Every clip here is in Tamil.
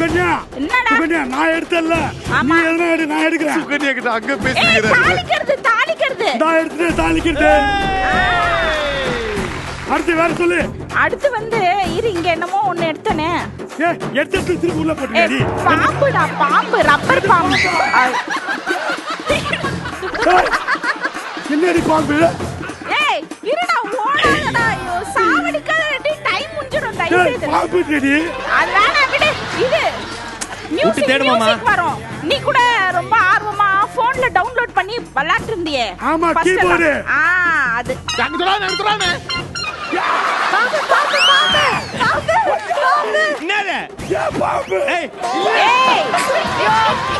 சுகன்யா என்னடா? சுகன்யா நான் எடுத்தல்ல நீ ஆமா. எதனா எடு நான் எடுக்கிறேன் சுகன்யா கிட்ட அங்க ஏய் பேசிக்கிறாரு தாளிக்கிறது தாளிக்கிறது நான் எடுத்துட்டு தாளிக்கிட்டேன் அடுத்து வேற சொல்லு அடுத்து வந்து இரு இங்க என்னமோ ஒண்ணு எடுத்தனே ஏ எடுத்து திருப்பி உள்ள ஏய், போட்டுடி பாம்புடா பாம்பு ரப்பர் பாம்பு ஆ, என்னடி பாம்பு ஏய் இருடா ஓடாதடா ஐயோ சாவடிக்காதடி டைம் முடிஞ்சிடும் தயவு ஏய், செய்து பாம்பு டேடி அது வேணாம் விடு இது மியூசிக் தேடுமாமா? மியூசிக் வரும் நீ கூட ரொம்ப ஆர்வமா போன்ல டவுன்லோட் பண்ணி விளையாட்டு இருந்தியே ஆமா, First எல்லாம். keyboard. ஆ அது அங்க சொல்லாம அங்க சொல்லாம பாம்பு பாம்பு பாம்பு பாம்பு பாம்பு என்னது ஏன் பாம்பு ஏய் ஏய் ஐயோ.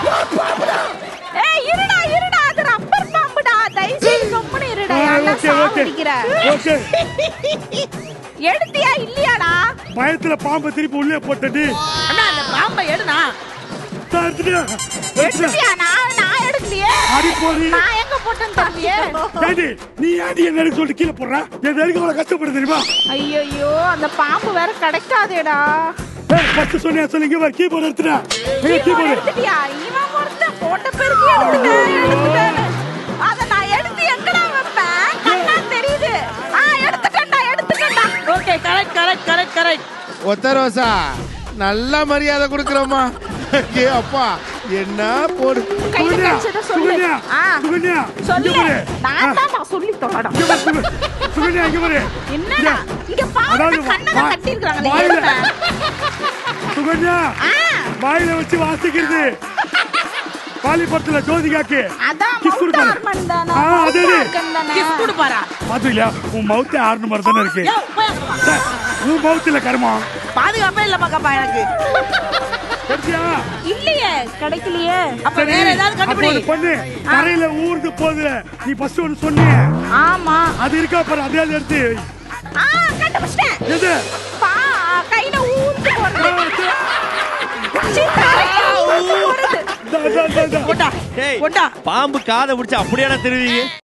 ஏய் இருடா இருடா அது ரப்பர் பாம்புடா தயவு செய்து கம்முனு இருடா ஆ, ஏன்டா okay, okay. சாவடிக்கிற ஓகே எடுத்தியா இல்லையாடா பயத்துல பாம்பை திருப்பி உள்ளே போட்டடி அண்ணா அந்த பாம்பை எடுனா நான் எடுத்துட்டேன் எடுத்துட்டேன். எடுத்தியா நான் நான் எடுக்கலையே அடி போடி நான் எங்க போட்டேன்னு தெரியலையே ஏண்டி நீ ஏண்டி என்ன எடுக்க சொல்லிட்டு கீழே போடுற என் எடுக்க அவ்வளவு கஷ்டப்படு தெரியுமா ஐயோ அந்த பாம்பு வேற கிடைக்காதேடா ஏய் ஃபர்ஸ்ட் சொன்னியா சொல்லுங்க வர கீபோர்டு எடுத்துட்டேன் எங்க கீபோர்டு கீபோர்டு எடுத்துட்டியா இவன் ஒருத்தன் போட்ட பெருக்கு எடுத்துட்டேன் எடுத்துட்டேன்னு அத நான் எடுத்து எங்கடா வைப்பேன் கண்ணா தெரியுது ஆ எடுத்துட்டேன்டா எடுத்துட்டேன்டா okay correct correct correct correct ஒத்த ரோசா நல்ல மரியாதை கொடுக்குறோமா ஏ அப்பா என்ன போடு கையில சுகன்யா கிடைச்சத சொல்லு சுகன்யா ஆ சுகன்யா சொல்லு இங்க பாரு நான் தான் சொல்லி தொலைடா இங்க பாரு, சுக- சுகன்யா இங்க பாரு என்னடா இங்க பாரு அதாவது கண்ணை வா- கட்டி இருக்காங்க வாயில- சுகன்யா ஆ வாயில வச்சு வாசிக்கிறது பாலிபுரத்துல ஜோதிகாக்கு அதான் Kiss மவுத் கொடுப்பாரு. ஹார்மோன் தானே ஆ, அது அது. கிஸ் கொடுப்பாரா பாத்து இல்லையா உன் மவுத்தே ஆறுன மாதிரி தானே இருக்கு யோ போய் அங்க வா. சார், உன் மவுத்துல கருமம் பாதுகாப்பே இல்ல பாக்கப்பா எனக்கு கிடைச்சியா இல்லையே கிடைக்கலையே அப்ப வேற ஏதாவது அப்ப கண்டுபிடி ஒண்ணு பண்ணு கரையில ஊர்ந்து போகுது நீ ஃபர்ஸ்ட் ஒன்னு சொன்னியே ஆமா அது இருக்கா பாரு அதே அதை எடுத்து ஆ கண்டுபிடிச்சிட்டேன் எது பா கையில ஊந்து போறது சீ, தலையில ஊந்து போறது தா, தா, தா, தா. போட்டா டேய் போட்டா பாம்பு காதை பிடிச்சு அப்படியாடா தெரிவிங்க